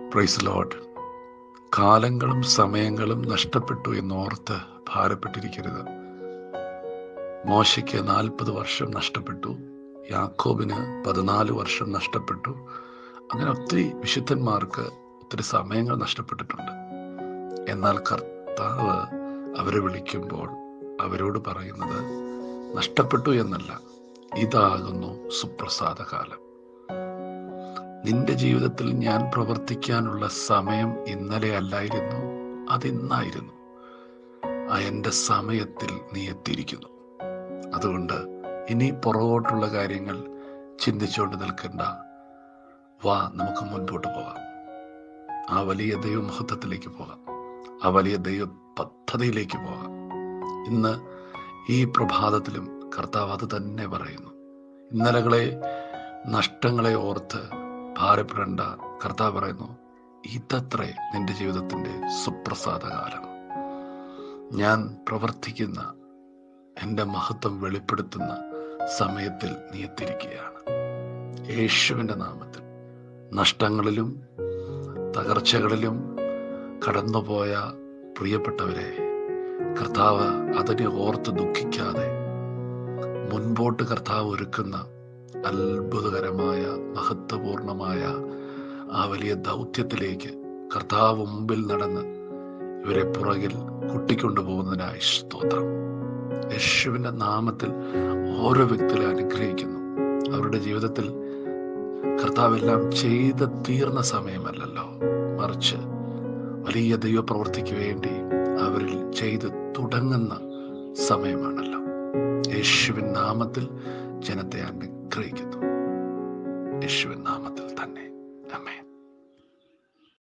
price load കാലങ്ങളും സമയങ്ങളും നഷ്ടപ്പെട്ടു എന്നോർത്ത് ഭാരപ്പെട്ടിരിക്കരുത് മോശയ്ക്ക് നാൽപ്പത് വർഷം നഷ്ടപ്പെട്ടു യാക്കോബിന് പതിനാല് വർഷം നഷ്ടപ്പെട്ടു അങ്ങനെ ഒത്തിരി വിശുദ്ധന്മാർക്ക് ഒത്തിരി സമയങ്ങൾ നഷ്ടപ്പെട്ടിട്ടുണ്ട് എന്നാൽ കർത്താവ് അവരെ വിളിക്കുമ്പോൾ അവരോട് പറയുന്നത് നഷ്ടപ്പെട്ടു എന്നല്ല ഇതാകുന്നു സുപ്രസാദ കാലം നിന്റെ ജീവിതത്തിൽ ഞാൻ പ്രവർത്തിക്കാനുള്ള സമയം ഇന്നലെ അല്ലായിരുന്നു അതിന്നായിരുന്നു ആ എൻ്റെ സമയത്തിൽ നീ എത്തിയിരിക്കുന്നു അതുകൊണ്ട് ഇനി പുറകോട്ടുള്ള കാര്യങ്ങൾ ചിന്തിച്ചുകൊണ്ട് നിൽക്കേണ്ട വാ നമുക്ക് മുൻപോട്ട് പോകാം ആ വലിയ ദൈവമഹത്വത്തിലേക്ക് പോകാം ആ വലിയ ദൈവ പദ്ധതിയിലേക്ക് പോകാം ഇന്ന് ഈ പ്രഭാതത്തിലും കർത്താവ് അത് തന്നെ പറയുന്നു ഇന്നലകളെ നഷ്ടങ്ങളെ ഓർത്ത് ഭാരപ്പെടേണ്ട കർത്താവ് പറയുന്നു ഇതത്രേ നിന്റെ ജീവിതത്തിൻ്റെ സുപ്രസാദ കാലം ഞാൻ പ്രവർത്തിക്കുന്ന എൻ്റെ മഹത്വം വെളിപ്പെടുത്തുന്ന സമയത്തിൽ നീ എത്തിയിരിക്കുകയാണ് യേശുവിൻ്റെ നാമത്തിൽ നഷ്ടങ്ങളിലും തകർച്ചകളിലും കടന്നുപോയ പ്രിയപ്പെട്ടവരെ കർത്താവ് അതിനെ ഓർത്ത് ദുഃഖിക്കാതെ മുൻപോട്ട് കർത്താവ് ഒരുക്കുന്ന അത്ഭുതകരമായ മഹത്വപൂർണമായ ആ വലിയ ദൗത്യത്തിലേക്ക് കർത്താവ് മുമ്പിൽ നടന്ന് ഇവരെ പുറകിൽ കൂട്ടിക്കൊണ്ടുപോകുന്നതിനായി സ്തോത്രം യേശുവിൻ്റെ നാമത്തിൽ ഓരോ വ്യക്തികളെ അനുഗ്രഹിക്കുന്നു അവരുടെ ജീവിതത്തിൽ കർത്താവെല്ലാം ചെയ്ത് തീർന്ന സമയമല്ലല്ലോ മറിച്ച് വലിയ ദൈവപ്രവൃത്തിക്ക് വേണ്ടി അവരിൽ ചെയ്ത് തുടങ്ങുന്ന സമയമാണല്ലോ യേശുവിൻ നാമത്തിൽ ജനത്തെ അനുഗ്രഹിക്കുന്നു യേശുവിൻ നാമത്തിൽ തന്നെ അമേൻ